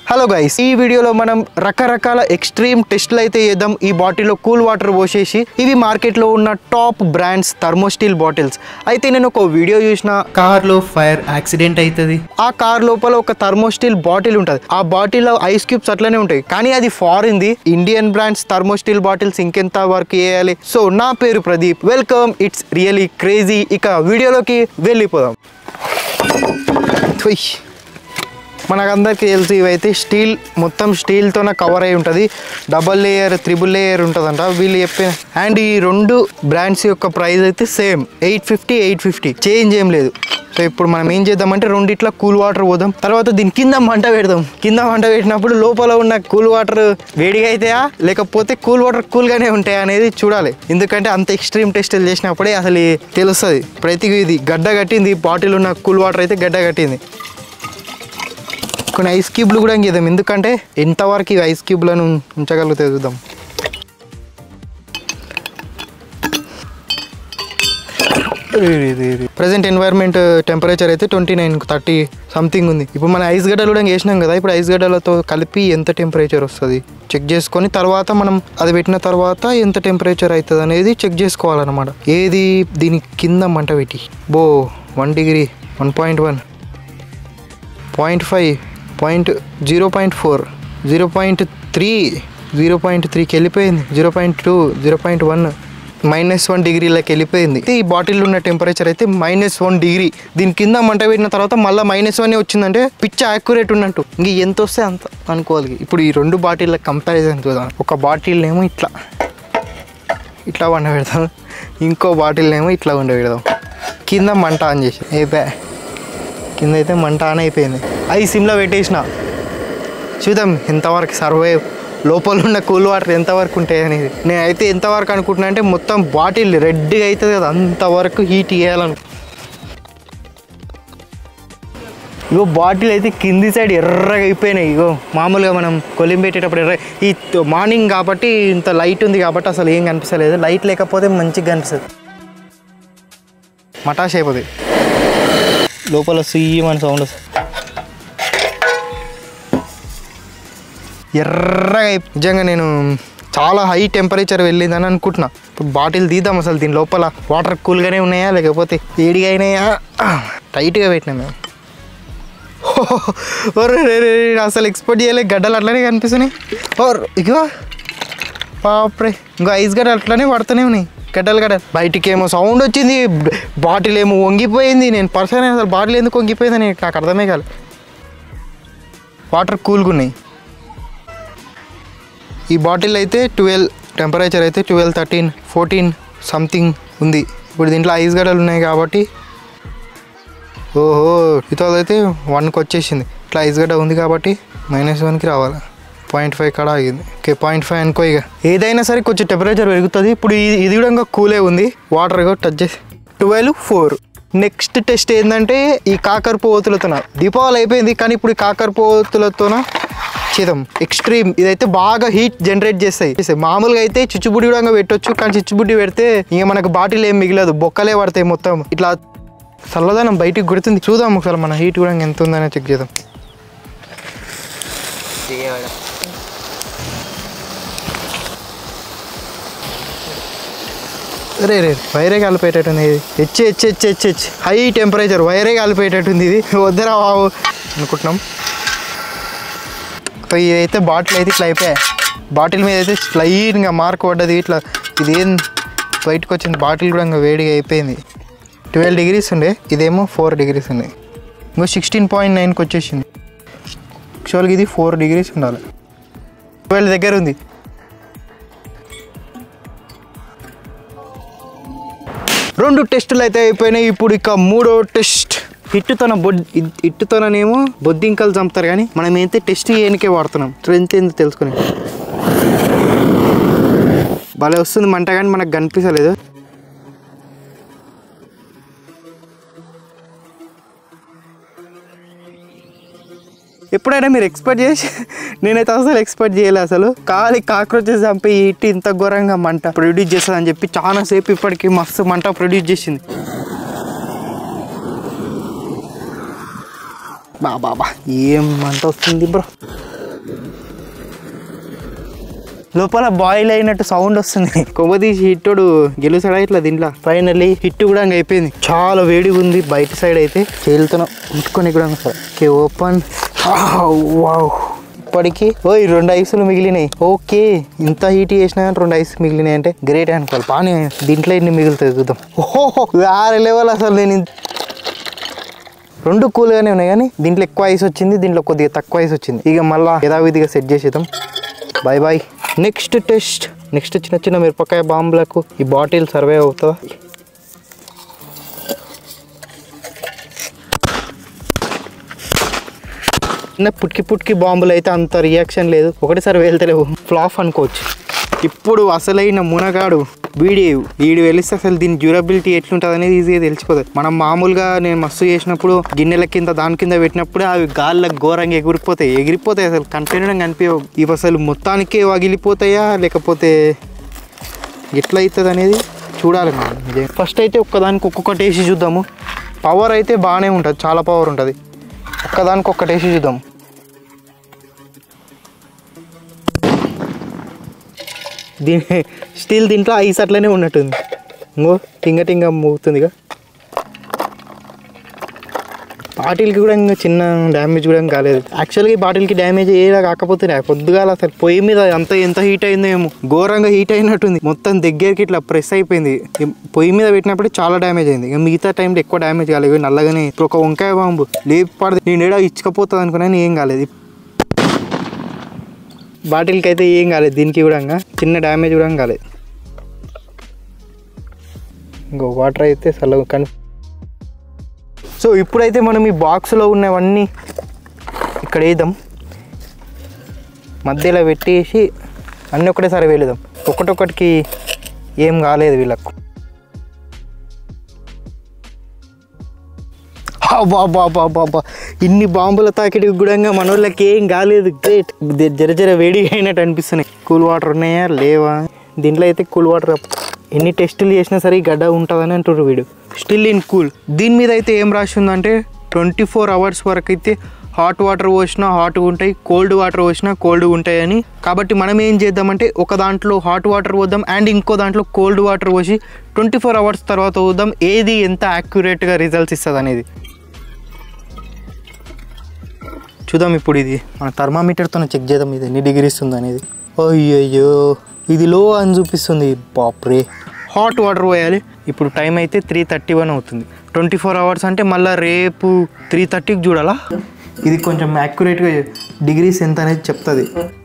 Hello guys ఈ వీడియోలో మనం రకరకాల ఎక్స్ట్రీమ్ టెస్ట్లు అయితే చేద్దాం ఈ బాటిల్లో కూల్ వాటర్ పోసేసి ఇవి మార్కెట్లో ఉన్న టాప్ బ్రాండ్స్ థర్మోస్టీల్ బాటిల్స్ అయితే నేను ఒక వీడియో చూసిన కార్లో ఫైర్ యాక్సిడెంట్ అవుతుంది ఆ కార్ లోపల ఒక థర్మోస్టీల్ బాటిల్ ఉంటుంది ఆ బాటిల్లో ఐస్ క్యూబ్స్ అట్లనే ఉంటాయి కానీ అది foreign the Indian brands thermosteel bottles ఇంకెంత వర్క్ చేయాలి సో నా పేరు Pradeep welcome it's really crazy ఇక వీడియోలోకి వెళ్ళిపోదాం థుయ్. మనకందరికీ తెలుసు ఇవైతే స్టీల్ మొత్తం స్టీల్తోనే కవర్ అయి ఉంటుంది డబల్ లేయర్ త్రిబుల్ లేయర్ ఉంటుందంట వీళ్ళు చెప్పిన అండ్ ఈ రెండు బ్రాండ్స్ యొక్క ప్రైస్ అయితే same eight fifty eight fifty change ఏం లేదు సో ఇప్పుడు మనం ఏం చేద్దామంటే రెండిట్లా కూల్ వాటర్ పోదాం తర్వాత దీని కింద మంట పెడదాం కింద మంట పెట్టినప్పుడు లోపల ఉన్న కూల్ వాటర్ వేడిగా అవుతాయా లేకపోతే కూల్ వాటర్ కూల్గానే ఉంటాయా అనేది చూడాలి ఎందుకంటే అంత ఎక్స్ట్రీమ్ టెస్టులు చేసినప్పుడే అసలు తెలుస్తుంది ప్రతి ఇది గడ్డ కట్టింది బాటిల్ ఉన్న కూల్ వాటర్ అయితే గడ్డ కట్టింది కొన్ని ఐస్ క్యూబ్లు కూడా ఇంకేద్దాం ఎందుకంటే ఎంతవరకు ఈ ఐస్ క్యూబ్లను ఉంచగలిగితే చూద్దాం ప్రజెంట్ ఎన్వైర్న్మెంట్ టెంపరేచర్ అయితే ట్వంటీ నైన్ థర్టీ సంథింగ్ ఉంది ఇప్పుడు మన ఐస్ గడ్డలు కూడా వేసినాం కదా ఇప్పుడు ఐస్ గడ్డలతో కలిపి ఎంత టెంపరేచర్ వస్తుంది చెక్ చేసుకొని తర్వాత మనం అది పెట్టిన తర్వాత ఎంత టెంపరేచర్ అవుతుంది అనేది చెక్ చేసుకోవాలన్నమాట ఏది దీని కింద మంట పెట్టి బో one degree one point one point five point zero point four zero point three zero point త్రీకి వెళ్ళిపోయింది zero point two zero point one minus one డిగ్రీలకు వెళ్ళిపోయింది ఈ బాటిల్లో ఉన్న టెంపరేచర్ అయితే మైనస్ వన్ డిగ్రీ దీని కింద మంట పెట్టిన తర్వాత మళ్ళీ మైనస్ వన్ వచ్చిందంటే పిచ్చ యాక్యురేట్ ఉన్నట్టు ఇంక ఎంత వస్తే అంత అనుకోవాలి ఇప్పుడు ఈ రెండు బాటిల్ల కంపారిజన్ చూద్దాం ఒక బాటిల్ ఏమో ఇట్లా ఇట్లా వండ పెడతాం ఇంకో బాటిల్ ఏమో ఇట్లా వండ పెడదాం కింద మంట ఆన్ చేసి ఏ బ్యా కింద అయితే మంట ఆన్ అయిపోయింది అవి సిమ్లో పెట్టేసిన చూద్దాం ఎంతవరకు సర్వైవ్ లోపల ఉన్న కూల్ వాటర్ ఎంతవరకు ఉంటాయి అనేది నేనైతే ఎంతవరకు అనుకుంటున్నా అంటే మొత్తం బాటిల్ రెడ్గా అవుతుంది కదా అంతవరకు హీట్ చేయాలను ఇగో బాటిల్ అయితే కింది సైడ్ ఎర్రగా అయిపోయినాయి ఇగో మామూలుగా మనం కొలిం పెట్టేటప్పుడు ఎర్ర ఈ మార్నింగ్ కాబట్టి ఇంత లైట్ ఉంది కాబట్టి అసలు ఏం కనిపిస్తలేదు లైట్ లేకపోతే మంచిగా కనిపిస్తుంది మటాష్ అయిపోతుంది లోపల సుయ్యి మన సౌండ్ వస్తుంది ఎర్రగా అయి- నిజంగా నేను చాలా హై టెంపరేచర్ వెళ్ళిందని అనుకుంటున్నా ఇప్పుడు బాటిల్ తీద్దాం అసలు దీని లోపల వాటర్ కూల్గానే ఉన్నాయా లేకపోతే వేడిగా అయినాయా టైట్గా పెట్టినా మేము ఓర్ రే రే రే, అసలు ఎక్స్పోర్ట్ చేయలే గడ్డలు అట్లనే కనిపిస్తున్నాయి ఓర్ ఇగో బాప్రే ఇంకో ఐస్ గడ్డలు అట్లనే పడుతూనే ఉన్నాయి గడ్డలు గడ్డలు బయటికి ఏమో సౌండ్ వచ్చింది బాటిల్ ఏమో వంగిపోయింది నేను పర్సన్ అసలు బాటిల్ ఎందుకు వంగిపోయిందని నాకు అర్థమే కాదు వాటర్ కూల్గా ఉన్నాయి ఈ బాటిల్ అయితే ట్వెల్వ్ టెంపరేచర్ అయితే ట్వెల్వ్ థర్టీన్ ఫోర్టీన్ సంథింగ్ ఉంది ఇప్పుడు దీంట్లో ఐస్ గడ్డలు ఉన్నాయి కాబట్టి ఓహో ఇతో అయితే వన్కి వచ్చేసింది ఇట్లా ఐస్ గడ్డ ఉంది కాబట్టి మైనస్ వన్కి రావాలి పాయింట్ ఫైవ్ కాడ ఆగింది ఓకే పాయింట్ ఫైవ్ అనుకో ఇక ఏదైనా సరే కొంచెం టెంపరేచర్ పెరుగుతుంది ఇప్పుడు ఇది ఇది కూడా ఇంకా కూలే ఉంది వాటర్ కూడా టచ్ చేసి ట్వెల్వ్ ఫోర్ నెక్స్ట్ టెస్ట్ ఏంటంటే ఈ కాకర పోతులతోన దీపావళి అయిపోయింది కానీ ఇప్పుడు ఈ కాకర పోతులతోన చేద్దాం ఎక్స్ట్రీమ్ ఇదైతే బాగా హీట్ జనరేట్ చేస్తాయి చేస్తాయి. మామూలుగా అయితే చిచ్చుబుడ్డి కూడా పెట్టొచ్చు కానీ చిచ్చుబుడ్డి పెడితే ఇక మనకు బాటిల్ ఏం మిగలదు బొక్కలే పడతాయి మొత్తం ఇట్లా చల్లదనం బయటికి గుర్తుంది చూద్దాం ఒకసారి మన హీట్ కూడా ఎంత ఉందని చెక్ చేద్దాం రే రే వైరే కాలిపోయేటట్టుంది ఇది H H H H H high temperature వైరే కాలిపోయేటట్టుంది ఇది వద్దరా బాబు అనుకుంటున్నాం సో ఇదైతే బాటిల్ అయితే ఇట్లా అయిపోయాయి బాటిల్ మీద అయితే స్లైడ్గా మార్క్ పడ్డది ఇట్లా ఇదేం బయటకు వచ్చింది బాటిల్ కూడా ఇంకా వేడిగా అయిపోయింది ట్వెల్వ్ డిగ్రీస్ ఉండే ఇదేమో ఫోర్ డిగ్రీస్ ఉంది ఇంకో సిక్స్టీన్ పాయింట్ నైన్కి వచ్చేసింది యాక్చువల్గా ఇది ఫోర్ డిగ్రీస్ ఉండాలి ట్వెల్వ్ దగ్గర ఉంది రెండు టెస్టులు అయితే అయిపోయినాయి ఇప్పుడు ఇక మూడో టెస్ట్ హిట్టుతోన బొడ్ హిట్టుతోననేమో బొద్దింకలు చంపుతారు కానీ మనం అయితే టెస్ట్ చేయనికే వాడుతున్నాం స్ట్రెంత్ ఏందో తెలుసుకుని భలే వస్తుంది మంట కానీ మనకు కనిపించలేదు ఎప్పుడైనా మీరు ఎక్స్పెక్ట్ చేసి నేనైతే అసలు ఎక్స్పెక్ట్ చేయలే అసలు కాలి కాక్రోచెస్ చంపి ఇట్టి ఇంత ఘోరంగా మంట ప్రొడ్యూస్ చేస్తుంది అని చెప్పి చాలా సేపు ఇప్పటికి మస్తు మంట ప్రొడ్యూస్ చేసింది బా బా బా ఏం మంట వస్తుంది బ్రో లోపల బాయిల్ అయినట్టు సౌండ్ వస్తుంది కొవ్వదీసి హిట్టుడు గెలుసాడా ఇట్లా దీంట్లో ఫైనల్లీ హిట్ కూడా ఇంక అయిపోయింది చాలా వేడిగా ఉంది బయట సైడ్ అయితే చేలుతున్నా ముట్టుకొని కూడా సార్ ఓకే ఓపెన్ వావ్ ఇప్పటికి ఓ ఈ రెండు ఐసులు మిగిలినాయి ఓకే ఇంత హీట్ చేసినా కానీ రెండు ఐస్ మిగిలినాయి అంటే గ్రేట్ అనుకోవాలి బాగానే దీంట్లో ఎన్ని మిగులుతాయి చూద్దాం ఓహో వేరే లెవెల్ అసలు నేను ఇంత- రెండు కూల్గానే ఉన్నాయి కానీ దీంట్లో ఎక్కువ ఐస్ వచ్చింది దీంట్లో కొద్దిగా తక్కువ ఐస్ వచ్చింది ఇక మళ్ళా యథావిధిగా సెట్ చేసేద్దాం bye bye next test next చిన్న చిన్న మిరపకాయ బాంబులకు ఈ బాటిల్ సర్వే అవుతుందా చిన్న పుట్కి పుట్కి బాంబులు అయితే అంత రియాక్షన్ లేదు ఒకటేసారి వెళ్తలేవు ఫ్లాఫ్ అనుకోవచ్చు ఇప్పుడు అసలైన మునగాడు వీడి వీడి వెలిస్తే అసలు దీని డ్యూరబిలిటీ ఎట్లుంటుంది అనేది ఈజీగా తెలిసిపోతుంది మనం మామూలుగా నేను మస్తు చేసినప్పుడు గిన్నెల కింద దాని కింద పెట్టినప్పుడు అవి గాల్లో ఘోరంగా ఎగిరిపోతాయి ఎగిరిపోతాయి అసలు కంటిన్యూగా కనిపించవు ఇవి అసలు మొత్తానికే వగిలిపోతాయా లేకపోతే ఎట్లా అవుతుంది అనేది చూడాలి మనం ఫస్ట్ అయితే ఒక్కదానికి ఒక్కొక్కటి వేసి చూద్దాము పవర్ అయితే బాగానే ఉంటుంది చాలా పవర్ ఉంటుంది ఒక్కదానికి ఒక్కటి వేసి చూద్దాం దీని స్టీల్ దీంట్లో ఐస్ అట్లనే ఉన్నట్టుంది ఇంకో టింగ టింగ మోగుతుందిగా బాటిల్కి కూడా ఇంకా చిన్న డ్యామేజ్ కూడా ఏం కాలేదు యాక్చువల్గా ఈ బాటిల్కి డ్యామేజ్ ఏలా కాకపోతే పొద్దుగాల అసలు పొయ్యి మీద అంత ఎంత హీట్ అయిందో ఏమో ఘోరంగా హీట్ అయినట్టుంది మొత్తం దగ్గరికి ఇట్లా ప్రెస్ అయిపోయింది ఈ పొయ్యి మీద పెట్టినప్పుడు చాలా డ్యామేజ్ అయింది ఇక మిగతా టైంలో ఎక్కువ డ్యామేజ్ కాలేదు ఇవి నల్లగానే ఇప్పుడు ఒక వంకాయ బాంబు లేపు పడదు నేను ఏడా ఇచ్చకపోతుంది అనుకున్నాను ఏం కాలేదు బాటిల్కి అయితే ఏం కాలేదు దీనికి కూడా ఇంకా చిన్న డ్యామేజ్ కూడా కాలేదు ఇంకో వాటర్ అయితే చల్లగా కని సో ఇప్పుడైతే మనం ఈ బాక్స్లో ఉన్నవన్నీ ఇక్కడ వేద్దాం మధ్యలో పెట్టేసి అన్నీ ఒకటేసారి వేలుదాం ఒకటొకటికి ఏం కాలేదు వీళ్ళకు బాబా ఇన్ని బాంబుల తాకిడికి కూడా మన వాళ్ళకి ఏం కాలేదు గ్రేట్ జర జర వేడిగా అయినట్టు అనిపిస్తున్నాయి కూల్ వాటర్ ఉన్నాయా లేవా దీంట్లో అయితే కూల్ వాటర్ ఎన్ని టెస్టులు చేసినా సరే ఈ గడ్డ ఉంటుందని అంటారు వీడు స్టిల్ ఇన్ కూల్ దీని మీద అయితే ఏం రాసి ఉందంటే ట్వంటీ ఫోర్ అవర్స్ వరకు అయితే హాట్ వాటర్ పోసినా హాట్గా ఉంటాయి కోల్డ్ వాటర్ పోసినా కోల్డ్గా ఉంటాయి అని కాబట్టి మనం ఏం చేద్దామంటే ఒక దాంట్లో హాట్ వాటర్ పోద్దాం అండ్ ఇంకో దాంట్లో కోల్డ్ వాటర్ పోసి ట్వంటీ ఫోర్ అవర్స్ తర్వాత పోద్దాం ఏది ఎంత యాక్యురేట్గా రిజల్ట్స్ ఇస్తుంది అనేది చూద్దాం ఇప్పుడు ఇది మన థర్మామీటర్తో చెక్ చేద్దాం ఇది ఎన్ని డిగ్రీస్ ఉంది అనేది అయ్యయ్యో ఇది లో అని చూపిస్తుంది బాప్రే హాట్ వాటర్ పోయాలి ఇప్పుడు టైం అయితే త్రీ థర్టీ వన్ అవుతుంది ట్వంటీ ఫోర్ అవర్స్ అంటే మళ్ళీ రేపు త్రీ థర్టీకి చూడాలా ఇది కొంచెం యాక్యురేట్గా డిగ్రీస్ ఎంత అనేది చెప్తుంది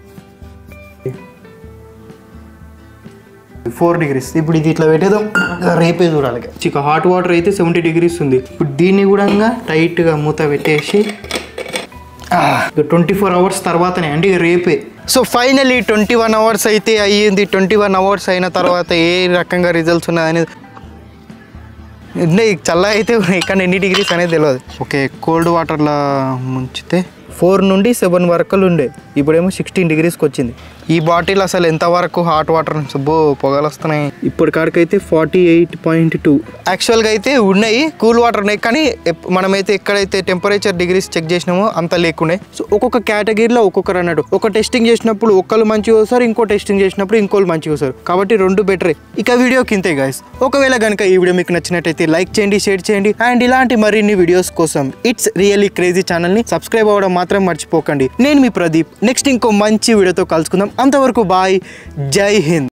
ఫోర్ డిగ్రీస్ ఇప్పుడు ఇది ఇట్లా పెట్టేదాం రేపే చూడాలి ఇక హాట్ వాటర్ అయితే సెవెంటీ డిగ్రీస్ ఉంది ఇప్పుడు దీన్ని కూడా టైట్గా మూత పెట్టేసి ట్వంటీ ఫోర్ అవర్స్ తర్వాతనే అంటే ఇక రేపే so finally twenty one hours అయితే అయ్యింది ట్వంటీ వన్ అవర్స్ అయిన తర్వాత ఏ రకంగా రిజల్ట్స్ ఉన్నదనేది అంటే చల్ల అయితే ఇక్కడ ఎన్ని డిగ్రీస్ అనేది తెలియదు ఓకే కోల్డ్ వాటర్లో ముంచితే ఫోర్ నుండి సెవెన్ వరకు ఉండే ఇప్పుడేమో సిక్స్టీన్ డిగ్రీస్కి వచ్చింది ఈ బాటిల్ అసలు ఎంత వరకు హాట్ వాటర్ సుబ్బో పొగలు వస్తున్నాయి ఇప్పుడు కాడికైతే ఫార్టీ ఎయిట్ పాయింట్ టూ యాక్చువల్గా అయితే ఉన్నాయి కూల్ వాటర్ ఉన్నాయి కానీ ఎప్- మనమైతే ఎక్కడైతే టెంపరేచర్ డిగ్రీస్ చెక్ చేసినామో అంత లేకున్నాయి సో ఒక్కొక్క కేటగిరీలో ఒక్కొక్కరు అన్నట్టు ఒక టెస్టింగ్ చేసినప్పుడు ఒక్కరు మంచిగా వస్తారు ఇంకో టెస్టింగ్ చేసినప్పుడు ఇంకోళ్ళు మంచిగా వస్తారు కాబట్టి రెండు బెటరే ఇక వీడియో కింతే గాయస్ ఒకవేళ కనుక ఈ వీడియో మీకు నచ్చినట్టయితే లైక్ చేయండి షేర్ చేయండి అండ్ ఇలాంటి మరిన్ని వీడియోస్ కోసం ఇట్స్ రియల్లీ క్రేజీ ఛానల్ని సబ్స్క్రైబ్ అవ్వడం మాత్రం మర్చిపోకండి నేను మీ ప్రదీప్ నెక్స్ట్ ఇంకో మంచి వీడియోతో కలుసుకుందాం అంతవరకు బాయ్ జై హింద్